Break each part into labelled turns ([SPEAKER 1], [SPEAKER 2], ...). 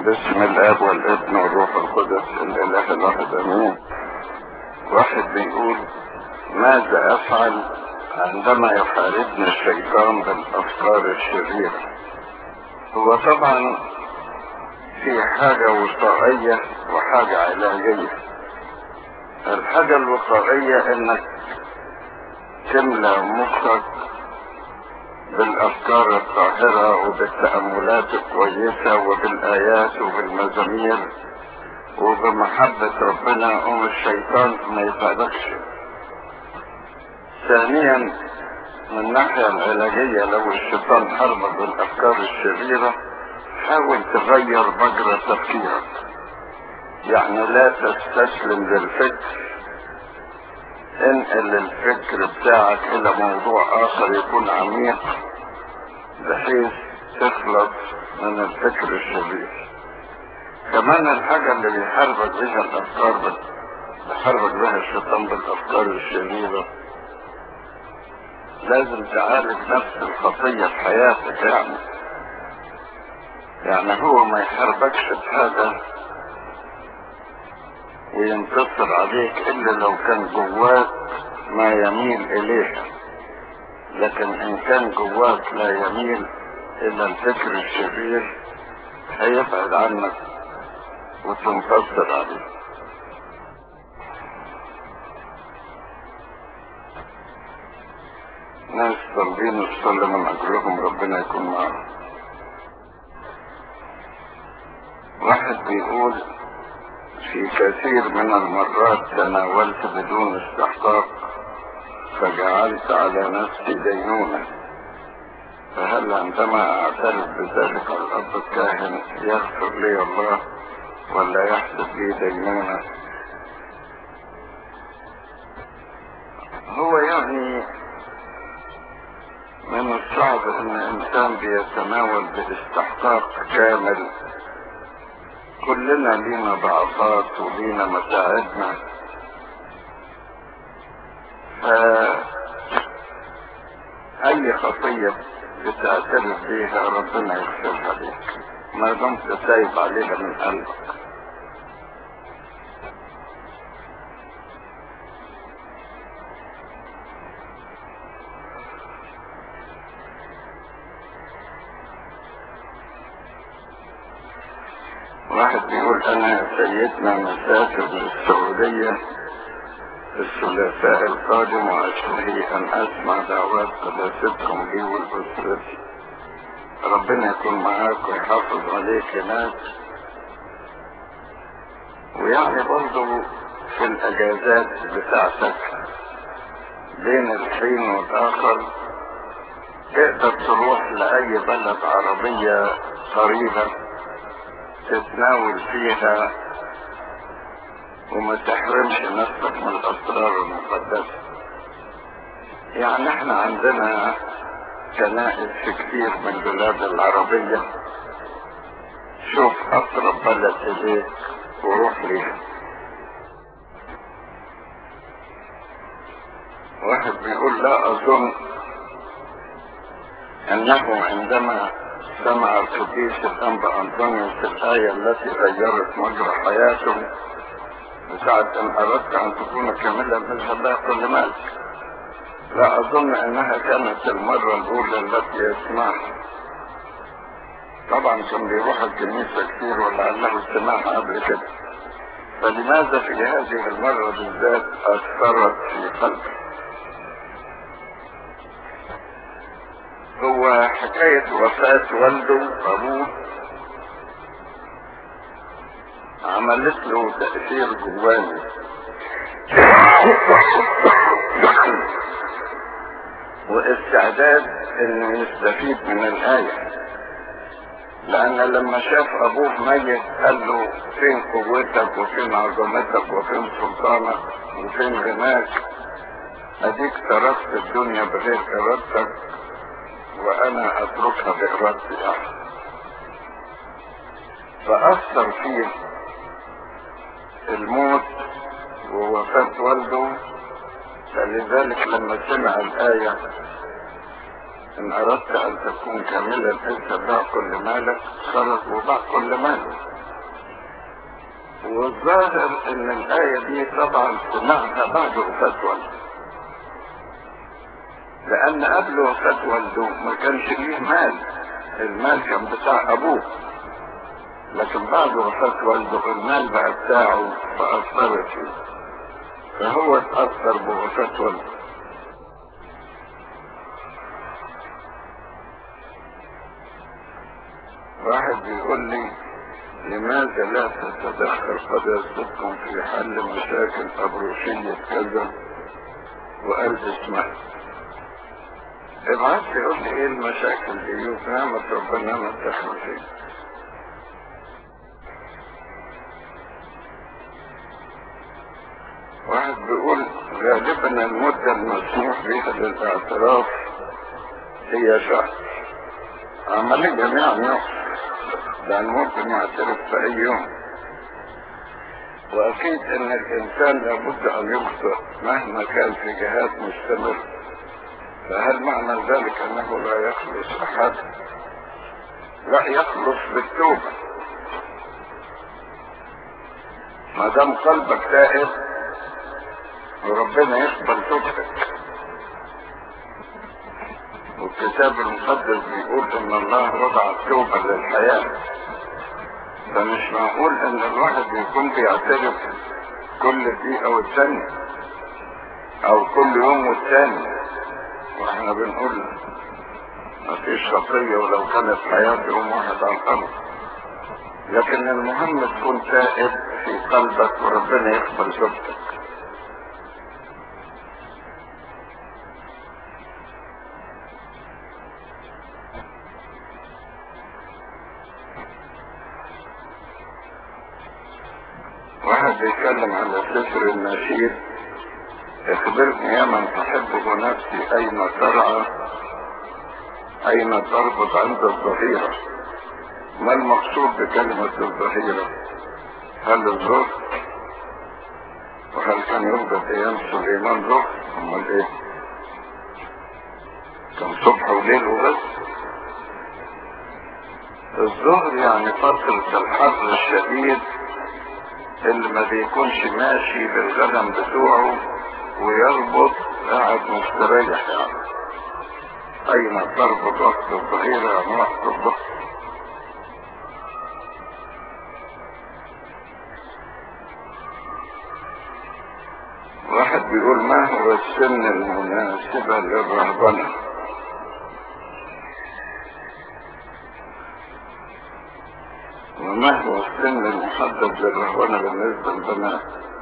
[SPEAKER 1] باسم الاب والابن والروح القدس الاله الواحد امين واحد بيقول ماذا افعل عندما يحاربني الشيطان بالافكار الشريره هو طبعا في حاجه وقائيه وحاجه علاجيه الحاجه الوقائيه انك تملى مخك بالافكار الطاهرة وبالتأملات الكويسة وبالايات وبالمزامير وبمحبة ربنا ام الشيطان ما يساعدكش ثانيا من الناحية العلاجية لو الشيطان حرمك بالافكار الشريرة حاول تغير مجرى تفكيرك يعني لا تستسلم للفكر انقل الفكر بتاعك الى موضوع اخر يكون عميق بحيث تخلص من الفكر الشرير كمان الحاجة اللي بيحاربك بها الافكار بيحاربك بها الشيطان بالافكار الشريرة لازم تعالج نفس الخطية في حياتك يعني يعني هو ما يحاربكش بحاجة وينتصر عليك الا لو كان جواك ما يميل اليه لكن ان كان جواك لا يميل الى الفكر الشرير هيبعد عنك وتنتصر عليه ناس طالبين الصلاة من اجلهم ربنا يكون معاهم واحد بيقول في كثير من المرات تناولت بدون استحقاق فجعلت على نفسي دينونة فهل عندما اعترف بذلك الاب الكاهن يغفر لي الله ولا يحسب لي دينونة هو يعني من الصعب ان الانسان بيتناول باستحقاق كامل كلنا لينا ضعفات ولينا متاعبنا ف اي خطية بتعترف بيها ربنا يغفرها لك ما دمت سايب عليها من قلبك واحد بيقول انا سيدنا مسافر للسعودية الثلاثاء القادم واشتهي ان اسمع دعوات قداستكم لي ولاسرتي ربنا يكون معاك ويحافظ عليك هناك ويعني برضه في الاجازات بتاعتك بين الحين والاخر تقدر تروح لاي بلد عربية قريبة تتناول فيها وما تحرمش نفسك من الاسرار المقدسة يعني احنا عندنا كنائس في كثير من البلاد العربية شوف اقرب بلد اليك وروح ليها واحد بيقول لا اظن انه عندما سمع القديس الأنبا أنطونيوس الآية التي غيرت مجرى حياته بساعة أن أردت أن تكون كاملا اذهب لها كل مالك لا أظن أنها كانت المرة الأولى التي يسمعها طبعا كان بيروح الكنيسة كتير ولعله سمعها قبل كده فلماذا في هذه المرة بالذات أثرت في قلبه هو حكاية وفاة والده أبوه عملت له تأثير جواني واستعداد انه يستفيد من الآية لأن لما شاف أبوه ميت قال له فين قوتك وفين عظمتك وفين سلطانك وفين غناك أديك تركت الدنيا بغير إرادتك وانا اتركها بارادتي يعني فاثر فيه الموت ووفاة والده فلذلك لما سمع الآية إن أردت أن تكون كاملا أنت باع كل مالك خرج وباع كل ماله والظاهر ان الآية دي طبعا سمعها بعد وفاة والده لأن قبل وفاة والده ما كانش ليه مال المال كان بتاع أبوه لكن بعد وفاة والده المال بقى بتاعه فأثرت فيه فهو اتأثر بوفاة والده واحد بيقول لي لماذا لا تتدخل قداستكم في حل مشاكل أبروشية كذا وقلب اسمها ابعت لي قول لي ايه المشاكل دي وفهمت ربنا ما تدخل فيه واحد بيقول غالبا المدة المسموح بها للاعتراف هي شهر عملية يعني يوم لأن ممكن يعترف في أي يوم وأكيد أن الإنسان لابد أن يخطئ مهما كان في جهات مستمرة فهل معنى ذلك أنه لا يخلص أحد؟ لا يخلص بالتوبة ما دام قلبك تائب وربنا يقبل توبتك والكتاب المقدس بيقول ان الله وضع التوبة للحياة فمش معقول ان الواحد يكون بيعترف كل دقيقة والثانية او كل يوم والثاني واحنا بنقول مفيش خطية ولو كانت حياة يوم واحد على الارض لكن المهم تكون تائب في قلبك وربنا يقبل توبتك واحد بيتكلم على سفر النشيد اخبرني يا من تحبه نفسي اين ترعى اين تربط عند الظهيرة ما المقصود بكلمة الظهيرة هل الظهر وهل كان يوجد ايام سليمان ظهر امال ايه كان صبح وليل وبس الظهر يعني فترة الحر الشديد اللي ما بيكونش ماشي بالغنم بتوعه ويربط قاعد مستريح يعني اين تربط وقت الظهيرة يعني وقت الظهر واحد بيقول ما هو السن المناسبة للرهبنة وما هو السن المحدد للرهبنة بالنسبة للبنات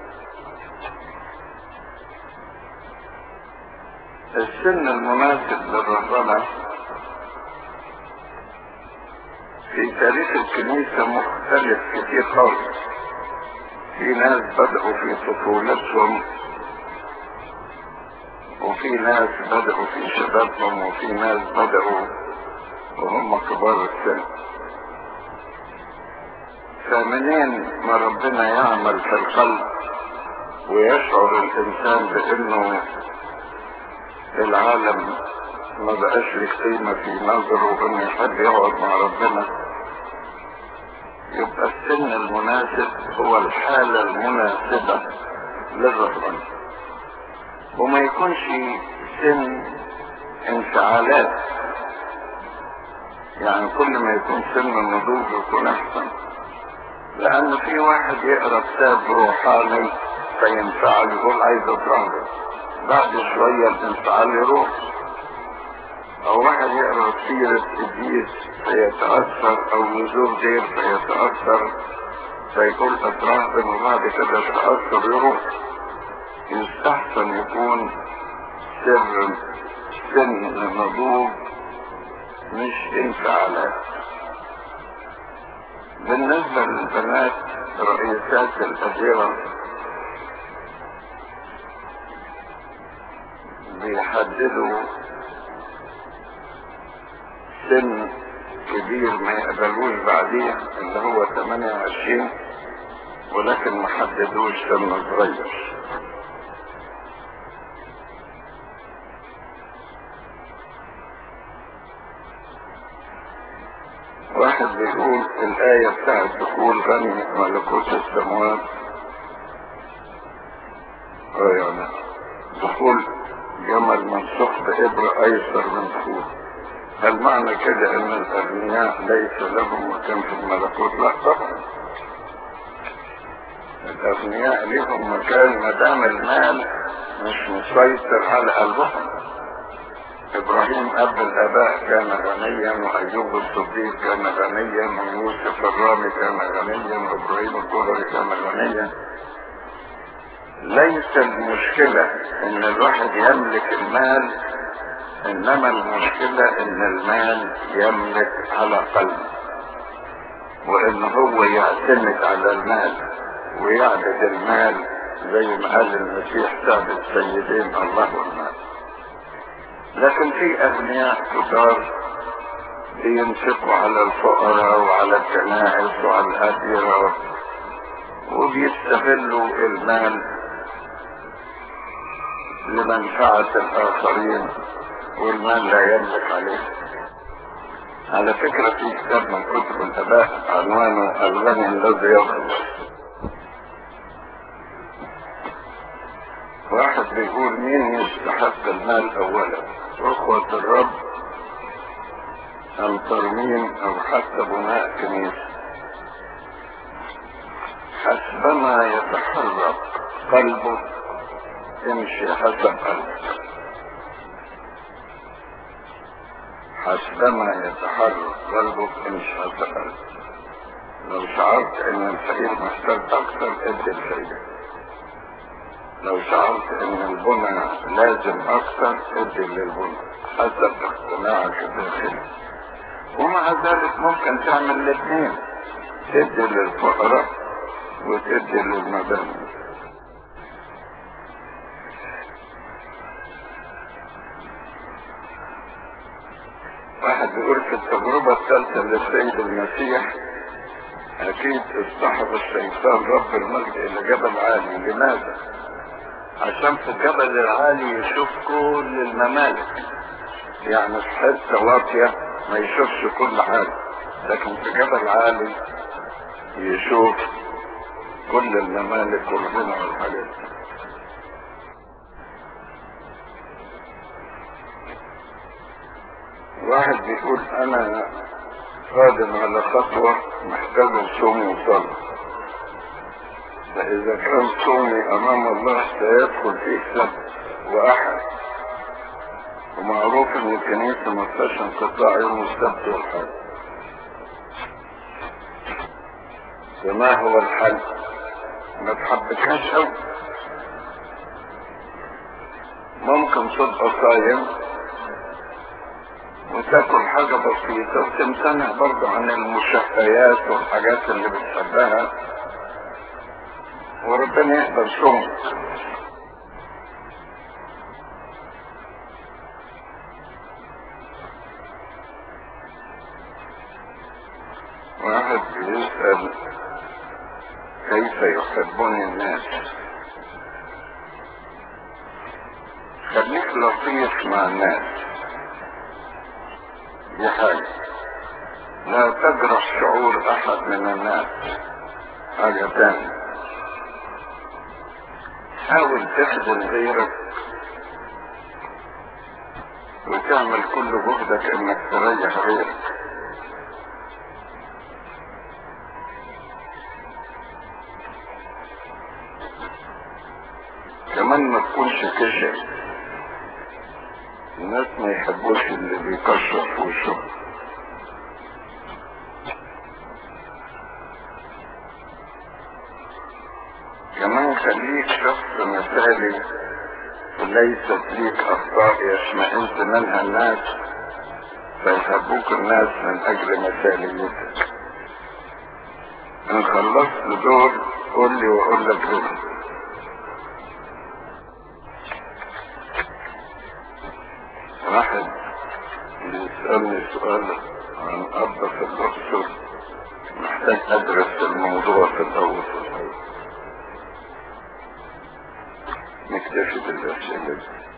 [SPEAKER 1] السن المناسب للرهبنة في تاريخ الكنيسة مختلف كتير خالص في ناس بدأوا في طفولتهم وفي ناس بدأوا في شبابهم وفي ناس بدأوا وهم كبار السن فمنين ما ربنا يعمل في القلب ويشعر الانسان بانه العالم ما بقاش له قيمة في نظره وانه يحب يقعد مع ربنا يبقى السن المناسب هو الحالة المناسبة للرهبنة وما يكونش سن انفعالات يعني كل ما يكون سن النضوج يكون احسن لان في واحد يقرا كتاب روحاني فينفعل يقول عايز اتراهب بعد شويه الانفعال يروح او واحد يقرا سيرة ابليس فيتأثر او نزول غير فيتأثر فيقول اتراهب وبعد كده يتأثر يروح يستحسن يكون سر سن النضوج مش انفعالات بالنسبة للبنات رئيسات الأجيرة بيحددوا سن كبير ما يقبلوش بعديه اللي هو 28 ولكن ما حددوش سن صغير واحد بيقول الآية بتاعت دخول غني ملكوت السماوات اه يعني دخول جمل منسوخ بإبرة أيسر من دخول هل معنى كده إن الأغنياء ليس لهم مكان في الملكوت؟ لا طبعا الأغنياء لهم مكان ما دام المال مش مسيطر على قلبهم ابراهيم اب الاباء كان غنيا وايوب الصديق كان غنيا ويوسف الرامي كان غنيا وابراهيم الجوهري كان غنيا ليس المشكلة ان الواحد يملك المال انما المشكلة ان المال يملك على قلبه وان هو يعتمد على المال ويعبد المال زي ما قال المسيح سعد السيدين الله والمال لكن في أغنياء كتار بينفقوا على الفقراء وعلى الكنائس وعلى الأديرة وبيستغلوا المال لمنفعة الآخرين والمال لا يملك عليه على فكرة في كتاب من كتب الآباء عنوانه الغني الذي يخلص واحد بيقول مين يستحق المال أولا أخوة الرب أم ترميم أو حتى بناء كنيسة حسبما يتحرك قلبه امشي حسب قلبك حسبما يتحرك قلبك امشي حسب قلبك لو شعرت ان الفقير محتاج اكتر ادي الفقير لو شعرت ان البنى لازم اكتر ادي للبنى حسب اقتناعك الداخلي ومع ذلك ممكن تعمل الاثنين تدي للفقراء وتدي للمباني واحد بيقول في التجربة الثالثة للسيد المسيح أكيد اصطحب الشيطان رب المجد إلى جبل عالي لماذا؟ عشان في الجبل العالي يشوف كل الممالك يعني في حته واطيه ما يشوفش كل حاجه لكن في جبل عالي يشوف كل الممالك والغنى والحاجات واحد بيقول انا قادم على خطوه محتاج صوم وصلاه فإذا كان صومي أمام الله سيدخل فيه سبت وأحد ومعروف إن الكنيسة ما فيهاش انقطاع يوم السبت والحد فما هو الحل؟ ما تحبكهاش أوي ممكن تبقى صايم وتاكل حاجة بسيطة وتمتنع برضه عن المشهيات والحاجات اللي بتحبها وربنا يقبل صومك واحد بيسأل كيف يحبني الناس خليك لطيف مع الناس دي حاجة لا تجرح شعور أحد من الناس حاجة تانية حاول تخدم غيرك وتعمل كل جهدك انك تريح غيرك كمان ما تكونش كشف الناس ما يحبوش اللي بيكشر في وشهم كمان خليك شخص مثالي وليست ليك اخطاء يشمئز منها الناس فيحبوك الناس من اجل مثاليتك ان خلصت دول قول لي واقول لك دول واحد بيسألني سؤال عن أب في الأقصر محتاج أدرس الموضوع في الأول في الأول نكتفي بالأسئلة دي